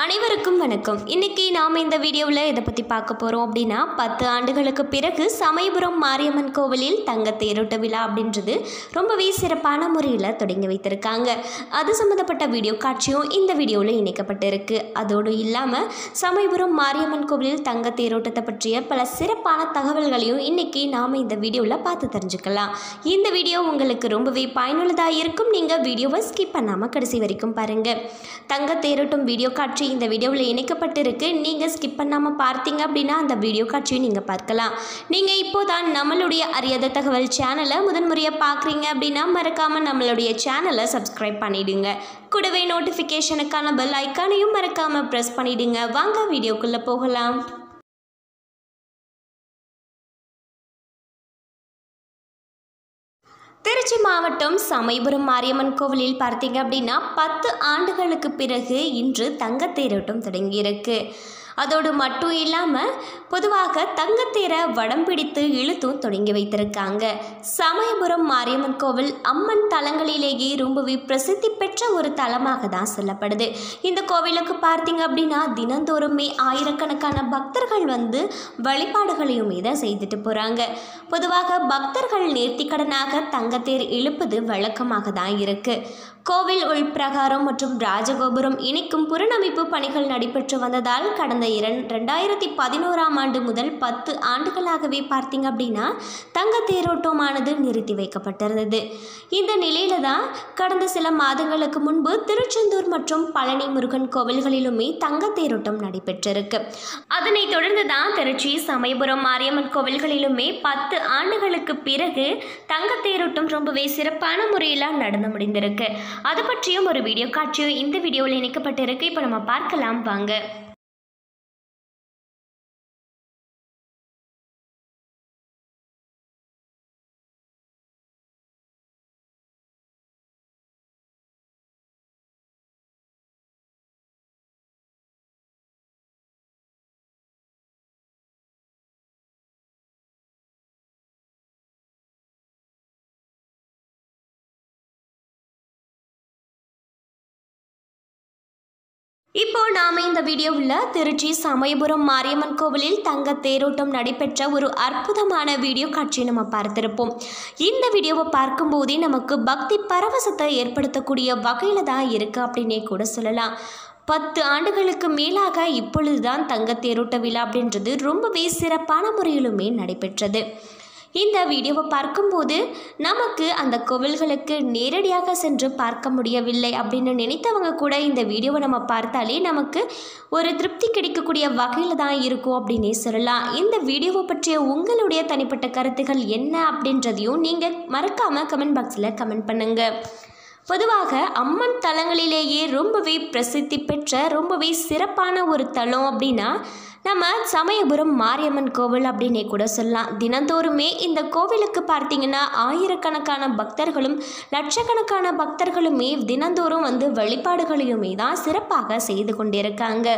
அனைவருக்கும் வணக்கம் இன்னைக்கு நாம் இந்த வீடியோவில் இதை பற்றி பார்க்க போகிறோம் அப்படின்னா பத்து ஆண்டுகளுக்கு பிறகு சமயபுரம் மாரியம்மன் கோவிலில் தங்க தேரோட்ட விழா அப்படின்றது ரொம்பவே சிறப்பான முறையில் தொடங்கி வைத்திருக்காங்க அது சம்மந்தப்பட்ட வீடியோ காட்சியும் இந்த வீடியோவில் இணைக்கப்பட்டிருக்கு அதோடு இல்லாமல் சமயபுரம் மாரியம்மன் கோவிலில் தங்க தேரோட்டத்தை பற்றிய பல சிறப்பான தகவல்களையும் இன்னைக்கு நாம் இந்த வீடியோவில் பார்த்து தெரிஞ்சுக்கலாம் இந்த வீடியோ உங்களுக்கு ரொம்பவே பயனுள்ளதாக இருக்கும் நீங்கள் வீடியோவை ஸ்கிப் பண்ணாமல் கடைசி வரைக்கும் பாருங்கள் தங்க தேரோட்டம் வீடியோ காட்சி இந்த வீடியோவில் இணைக்கப்பட்டிருக்கு நீங்கள் ஸ்கிப் பண்ணாமல் பார்த்தீங்க அப்படின்னா அந்த வீடியோ காட்சியும் நீங்கள் பார்க்கலாம் நீங்கள் இப்போதான் நம்மளுடைய அறியாத தகவல் சேனலை முதன்முறையாக பார்க்குறீங்க அப்படின்னா மறக்காமல் நம்மளுடைய சேனலை சப்ஸ்கிரைப் பண்ணிடுங்க கூடவே நோட்டிஃபிகேஷனுக்கான பெல் ஐக்கானையும் மறக்காமல் ப்ரெஸ் பண்ணிடுங்க வாங்க வீடியோக்குள்ளே போகலாம் திருச்சி மாவட்டம் சமயபுரம் மாரியம்மன் கோவிலில் பார்த்தீங்க அப்படின்னா பத்து ஆண்டுகளுக்கு பிறகு இன்று தங்கத்தேரோட்டம் தொடங்கியிருக்கு அதோடு மட்டும் இல்லாமல் பொதுவாக தங்கத்தேரை வடம் பிடித்து இழுத்தும் தொடங்கி வைத்திருக்காங்க சமயபுரம் மாரியம்மன் கோவில் அம்மன் தலங்களிலேயே ரொம்பவே பிரசித்தி பெற்ற ஒரு தலமாக தான் சொல்லப்படுது இந்த கோவிலுக்கு பார்த்தீங்க அப்படின்னா தினந்தோறுமே ஆயிரக்கணக்கான பக்தர்கள் வந்து வழிபாடுகளையுமே தான் செய்துட்டு போகிறாங்க பொதுவாக பக்தர்கள் நேர்த்திக்கடனாக தங்கத்தேர் இழுப்பது வழக்கமாக தான் இருக்குது கோவில் உள்பிரகாரம் மற்றும் ராஜகோபுரம் இணைக்கும் புறநமைப்பு பணிகள் நடைபெற்று வந்ததால் கடந்த இரண் ரெண்டாயிரத்தி பதினோராம் ஆண்டு முதல் பத்து ஆண்டுகளாகவே பார்த்தீங்க அப்படின்னா தங்க தேரோட்டமானது நிறுத்தி வைக்கப்பட்டிருந்தது இந்த நிலையில தான் கடந்த சில மாதங்களுக்கு முன்பு திருச்செந்தூர் மற்றும் பழனி முருகன் கோவில்களிலுமே தங்க தேரோட்டம் நடைபெற்றிருக்கு அதனைத் தொடர்ந்து தான் திருச்சி சமயபுரம் மாரியம்மன் கோவில்களிலுமே பத்து ஆண்டுகளுக்கு பிறகு தங்க தேரோட்டம் ரொம்பவே சிறப்பான முறையில் நடந்து முடிந்திருக்கு அது பற்றியும் ஒரு வீடியோ காட்சியும் இந்த வீடியோவில் இணைக்கப்பட்டிருக்கு இப்போ நம்ம பார்க்கலாம் வாங்க இப்போ நாம இந்த வீடியோவில் திருச்சி சமயபுரம் மாரியம்மன் கோவிலில் தங்க தேரோட்டம் நடைபெற்ற ஒரு அற்புதமான வீடியோ காட்சியை நம்ம பார்த்திருப்போம் இந்த வீடியோவை பார்க்கும்போதே நமக்கு பக்தி பரவசத்தை ஏற்படுத்தக்கூடிய வகையில் தான் இருக்குது அப்படின்னே கூட சொல்லலாம் பத்து ஆண்டுகளுக்கு மேலாக இப்பொழுதுதான் தங்க தேரோட்ட விழா அப்படின்றது ரொம்பவே சிறப்பான முறையிலுமே நடைபெற்றது இந்த வீடியோவை பார்க்கும்போது நமக்கு அந்த கோவில்களுக்கு நேரடியாக சென்று பார்க்க முடியவில்லை அப்படின்னு நினைத்தவங்க கூட இந்த வீடியோவை நம்ம பார்த்தாலே நமக்கு ஒரு திருப்தி கிடைக்கக்கூடிய வகையில் தான் இருக்கும் அப்படின்னே சொல்லலாம் இந்த வீடியோவை பற்றிய உங்களுடைய தனிப்பட்ட கருத்துகள் என்ன அப்படின்றதையும் நீங்கள் மறக்காமல் கமெண்ட் பாக்ஸில் கமெண்ட் பண்ணுங்கள் பொதுவாக அம்மன் தலங்களிலேயே ரொம்பவே பிரசித்தி பெற்ற ரொம்பவே சிறப்பான ஒரு தலம் அப்படின்னா நம்ம சமயபுரம் மாரியம்மன் கோவில் அப்படின்னே கூட சொல்லலாம் தினந்தோறுமே இந்த கோவிலுக்கு பார்த்தீங்கன்னா ஆயிரக்கணக்கான பக்தர்களும் லட்சக்கணக்கான பக்தர்களுமே தினந்தோறும் வந்து வழிபாடுகளையுமே தான் சிறப்பாக செய்து கொண்டிருக்காங்க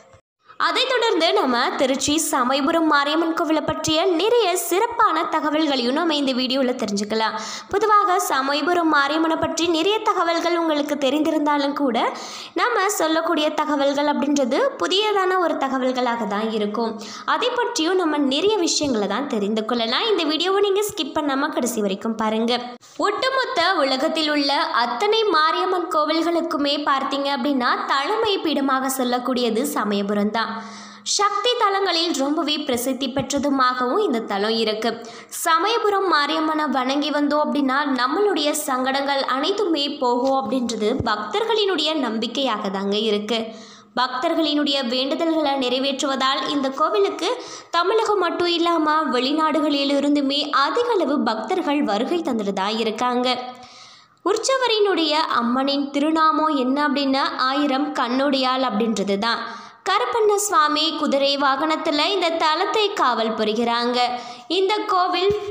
அதைத் தொடர்ந்து நம்ம திருச்சி சமயபுரம் மாரியம்மன் கோவிலை பற்றிய நிறைய சிறப்பான தகவல்களையும் நம்ம இந்த வீடியோவில் தெரிஞ்சுக்கலாம் பொதுவாக சமயபுரம் மாரியம்மனை பற்றி நிறைய தகவல்கள் உங்களுக்கு தெரிந்திருந்தாலும் கூட நம்ம சொல்லக்கூடிய தகவல்கள் அப்படின்றது புதியதான ஒரு தகவல்களாக தான் இருக்கும் அதை பற்றியும் நம்ம நிறைய விஷயங்களை தான் தெரிந்து கொள்ளலாம் இந்த வீடியோவை நீங்கள் ஸ்கிப் பண்ணாமல் கடைசி வரைக்கும் பாருங்கள் ஒட்டுமொத்த உலகத்தில் உள்ள அத்தனை மாரியம்மன் கோவில்களுக்குமே பார்த்தீங்க அப்படின்னா தலைமை பீடமாக சொல்லக்கூடியது சமயபுரம் தான் சக்தி தலங்களில் ரொம்பவே பிரசித்தி பெற்றதுமாகவும் இந்த தலம் இருக்கு சமயபுரம் மாரியம்மனை வணங்கி வந்தோம் அப்படின்னா நம்மளுடைய சங்கடங்கள் அனைத்துமே போகும் அப்படின்றது பக்தர்களினுடைய நம்பிக்கையாக தாங்க இருக்கு பக்தர்களினுடைய வேண்டுதல்களை நிறைவேற்றுவதால் இந்த கோவிலுக்கு தமிழகம் மட்டும் இல்லாமல் வெளிநாடுகளிலிருந்துமே அதிக அளவு பக்தர்கள் வருகை தந்துட்டு தான் இருக்காங்க உற்சவரினுடைய அம்மனின் திருநாமம் என்ன அப்படின்னா ஆயிரம் கண்ணுடையாள் அப்படின்றது தான் கருப்பண்ண சுவாமி குதிரை வாகனத்தில் இந்த தலத்தை காவல் புரிகிறாங்க இந்த கோவில்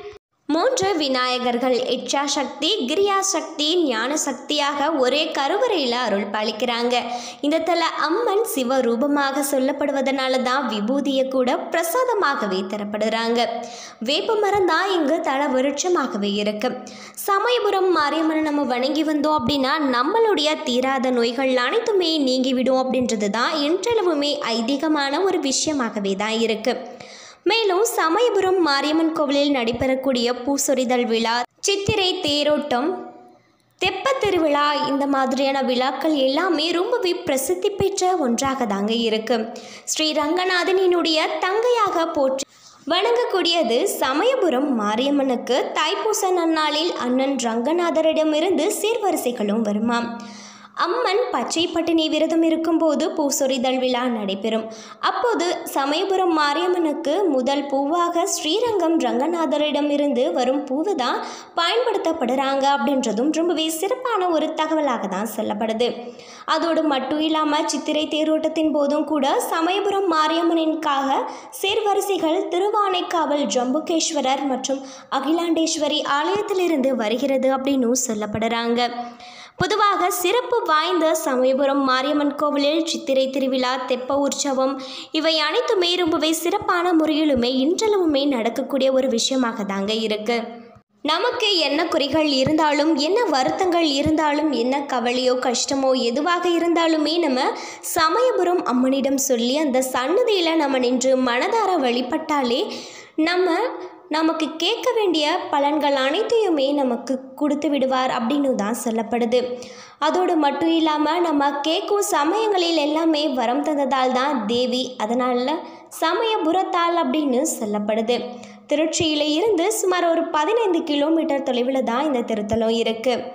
மூன்று விநாயகர்கள் இச்சா சக்தி கிரியா சக்தி ஞான சக்தியாக ஒரே கருவறையில் அருள் பாலிக்கிறாங்க இந்த தல அம்மன் சிவ ரூபமாக சொல்லப்படுவதனால தான் விபூதியை கூட பிரசாதமாகவே தரப்படுறாங்க வேப்ப மரம் தான் இங்கு தல விருட்சமாகவே இருக்கு சமயபுரம் மாரியம்மனை நம்ம வணங்கி வந்தோம் அப்படின்னா நம்மளுடைய தீராத நோய்கள் அனைத்துமே நீங்கிவிடும் அப்படின்றது தான் இன்றளவுமே ஐதீகமான ஒரு விஷயமாகவே தான் இருக்கு மேலும் சமயபுரம் மாரியம்மன் கோவிலில் நடைபெறக்கூடிய பூசொரிதல் விழா சித்திரை தேரோட்டம் தெப்பத் திருவிழா இந்த மாதிரியான விழாக்கள் எல்லாமே ரொம்பவே பிரசித்தி பெற்ற ஒன்றாக தாங்க இருக்கு ஸ்ரீ ரங்கநாதனினுடைய தங்கையாக போற்றி வணங்கக்கூடியது சமயபுரம் மாரியம்மனுக்கு தைப்பூச நன்னாளில் அண்ணன் ரங்கநாதரிடமிருந்து சீர்வரிசைகளும் வருமாம் அம்மன் பச்சை பட்டினி விரதம் இருக்கும்போது பூசொரிதல் விழா நடைபெறும் அப்போது சமயபுரம் மாரியம்மனுக்கு முதல் பூவாக ஸ்ரீரங்கம் ரங்கநாதரிடமிருந்து வரும் பூவு தான் பயன்படுத்தப்படுறாங்க அப்படின்றதும் ரொம்பவே சிறப்பான ஒரு தகவலாக தான் சொல்லப்படுது அதோடு மட்டும் இல்லாமல் சித்திரை தேரோட்டத்தின் போதும் கூட சமயபுரம் மாரியம்மனின்காக சீர்வரிசைகள் திருவானைக்காவல் ஜம்புகேஸ்வரர் மற்றும் அகிலாண்டேஸ்வரி ஆலயத்திலிருந்து வருகிறது அப்படின்னும் சொல்லப்படுறாங்க பொதுவாக சிறப்பு வாய்ந்த சமயபுரம் மாரியம்மன் கோவிலில் சித்திரை திருவிழா தெப்ப உற்சவம் இவை அனைத்துமே ரொம்பவே சிறப்பான முறையிலுமே இன்றளவுமே நடக்கக்கூடிய ஒரு விஷயமாக தாங்க இருக்கு நமக்கு என்ன குறைகள் இருந்தாலும் என்ன வருத்தங்கள் இருந்தாலும் என்ன கவலையோ கஷ்டமோ எதுவாக இருந்தாலுமே நம்ம சமயபுரம் அம்மனிடம் சொல்லி அந்த சன்னதியில் நம்ம நின்று மனதார வழிபட்டாலே நம்ம நமக்கு கேட்க வேண்டிய பலன்கள் அனைத்தையுமே நமக்கு கொடுத்து விடுவார் அப்படின்னு தான் சொல்லப்படுது அதோடு மட்டும் இல்லாமல் நம்ம கேட்கும் சமயங்களில் எல்லாமே வரம் தந்ததால் தான் தேவி அதனால் சமயபுரத்தால் அப்படின்னு சொல்லப்படுது திருச்சியில் இருந்து சுமார் ஒரு பதினைந்து கிலோமீட்டர் தொலைவில் தான் இந்த திருத்தலம் இருக்குது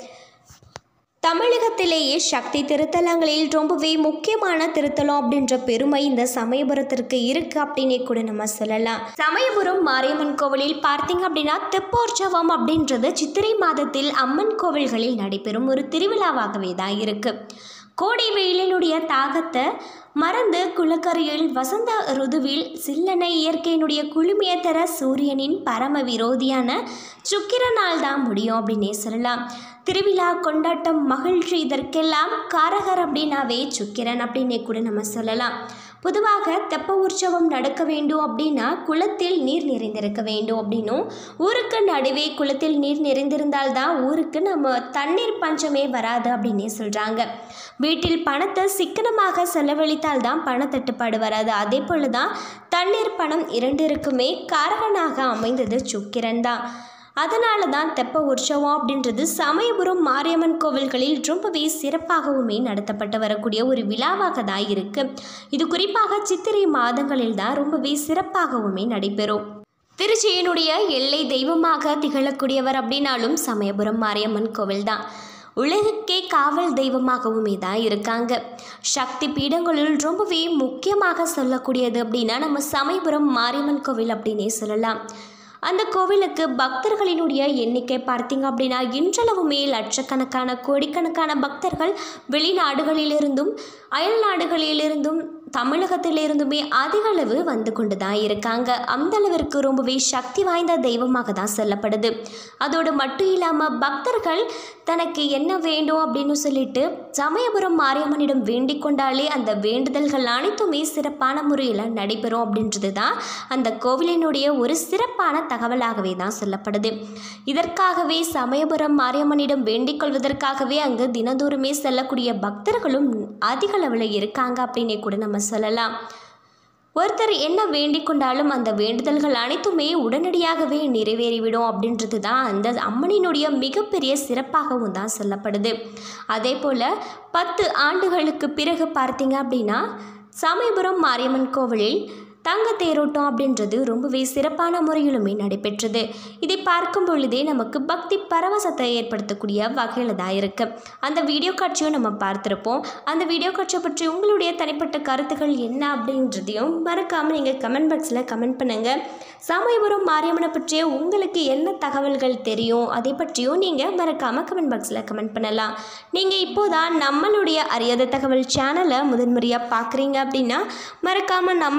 தமிழகத்திலேயே சக்தி திருத்தலங்களில் ரொம்பவே முக்கியமான திருத்தலம் அப்படின்ற பெருமை இந்த சமயபுரத்திற்கு இருக்கு அப்படின்னே கூட நம்ம சொல்லலாம் சமயபுரம் மாரியம்மன் கோவிலில் பார்த்தீங்க அப்படின்னா தெப்போற்சவம் அப்படின்றது சித்திரை மாதத்தில் அம்மன் கோவில்களில் நடைபெறும் ஒரு திருவிழாவாகவே தான் இருக்கு கோடை வெயிலினுடைய தாகத்தை மறந்து குளக்கரையில் வசந்த ருதுவில் சில்லனை இயற்கையினுடைய குளுமையை தர சூரியனின் பரம விரோதியான சுக்கிரனால் தான் முடியும் அப்படின்னே சொல்லலாம் திருவிழா கொண்டாட்டம் மகிழ்ச்சி இதற்கெல்லாம் காரகர் அப்படின்னாவே சுக்கிரன் அப்படின்னே கூட நம்ம சொல்லலாம் பொதுவாக தெப்ப உற்சவம் நடக்க வேண்டும் அப்படின்னா குளத்தில் நீர் நிறைந்திருக்க வேண்டும் அப்படின்னும் ஊருக்கு நடுவே குளத்தில் நீர் நிறைந்திருந்தால்தான் ஊருக்கு நம்ம தண்ணீர் பஞ்சமே வராது அப்படின்னே சொல்கிறாங்க வீட்டில் பணத்தை சிக்கனமாக செலவழித்தால் தான் பணத்தட்டுப்பாடு வராது அதே போல தான் தண்ணீர் பணம் இரண்டிற்குமே காரகனாக அமைந்தது சுக்கிரன் தான் அதனால தான் தெப்ப உற்சவம் அப்படின்றது சமயபுரம் மாரியம்மன் கோவில்களில் ரொம்பவே சிறப்பாகவுமே நடத்தப்பட்டு வரக்கூடிய ஒரு விழாவாக தான் இருக்கு இது குறிப்பாக சித்திரை மாதங்களில் தான் ரொம்பவே சிறப்பாகவுமே நடைபெறும் திருச்சியினுடைய எல்லை தெய்வமாக திகழக்கூடியவர் அப்படின்னாலும் சமயபுரம் மாரியம்மன் கோவில் தான் உலகுக்கே காவல் தெய்வமாகவுமே தான் இருக்காங்க சக்தி பீடங்களில் ரொம்பவே முக்கியமாக சொல்லக்கூடியது அப்படின்னா நம்ம சமயபுரம் மாரியம்மன் கோவில் அப்படின்னே சொல்லலாம் அந்த கோவிலுக்கு பக்தர்களினுடைய எண்ணிக்கை பார்த்தீங்க அப்படின்னா இன்றளவுமே லட்சக்கணக்கான கோடிக்கணக்கான பக்தர்கள் வெளிநாடுகளிலிருந்தும் அயல் நாடுகளிலிருந்தும் தமிழகத்திலிருந்துமே அதிக அளவு வந்து கொண்டு தான் இருக்காங்க அந்த அளவிற்கு ரொம்பவே சக்தி வாய்ந்த தெய்வமாக தான் சொல்லப்படுது அதோடு மட்டும் இல்லாமல் பக்தர்கள் தனக்கு என்ன வேண்டும் அப்படின்னு சொல்லிட்டு சமயபுரம் மாரியம்மனிடம் வேண்டிக் கொண்டாலே அந்த வேண்டுதல்கள் அனைத்துமே சிறப்பான முறையில் நடைபெறும் அப்படின்றது தான் அந்த கோவிலினுடைய ஒரு சிறப்பான தகவலாகவே தான் சொல்லப்படுது இதற்காகவே சமயபுரம் மாரியம்மனிடம் வேண்டிக் கொள்வதற்காகவே அங்கு தினந்தோறுமே செல்லக்கூடிய பக்தர்களும் அதிக அளவில் இருக்காங்க அப்படின்னே கூட நம்ம சொல்லலாம் ஒருத்தர் என்ன வேண்டிக் கொண்டாலும் அந்த வேண்டுதல்கள் அனைத்துமே உடனடியாகவே நிறைவேறிவிடும் அப்படின்றது தான் அந்த அம்மனினுடைய மிகப்பெரிய சிறப்பாகவும் தான் சொல்லப்படுது அதே போல் பத்து ஆண்டுகளுக்கு பிறகு பார்த்தீங்க அப்படின்னா சமயபுரம் மாரியம்மன் கோவிலில் தங்க தேரோட்டம் அப்படின்றது ரொம்பவே சிறப்பான முறையிலுமே நடைபெற்றது இதை பார்க்கும் பொழுதே நமக்கு பக்தி பரவசத்தை ஏற்படுத்தக்கூடிய வகையில் தான் இருக்கு அந்த வீடியோ காட்சியும் நம்ம பார்த்துருப்போம் அந்த வீடியோ காட்சியை பற்றி உங்களுடைய தனிப்பட்ட கருத்துக்கள் என்ன அப்படின்றதையும் மறக்காமல் நீங்கள் கமெண்ட் பாக்ஸில் கமெண்ட் பண்ணுங்கள் சமயபுரம் மாரியம்மனை பற்றிய உங்களுக்கு என்ன தகவல்கள் தெரியும் அதை பற்றியும் நீங்கள் மறக்காமல் கமெண்ட் பாக்ஸில் கமெண்ட் பண்ணலாம் நீங்கள் இப்போதான் நம்மளுடைய அறியாத தகவல் சேனலை முதன்முறையாக பார்க்குறீங்க அப்படின்னா மறக்காமல் நம்மளுடைய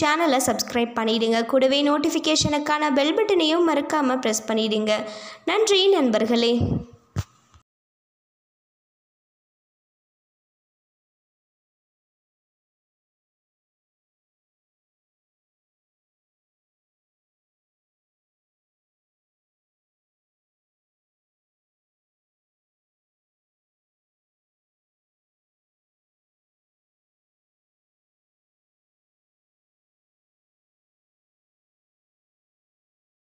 சேனலை சப்ஸ்கிரைப் பண்ணிடுங்க கூடவே நோட்டிஃபிகேஷனுக்கான பெல் பட்டனையும் மறக்காமல் ப்ரெஸ் பண்ணிடுங்க நன்றி நண்பர்களே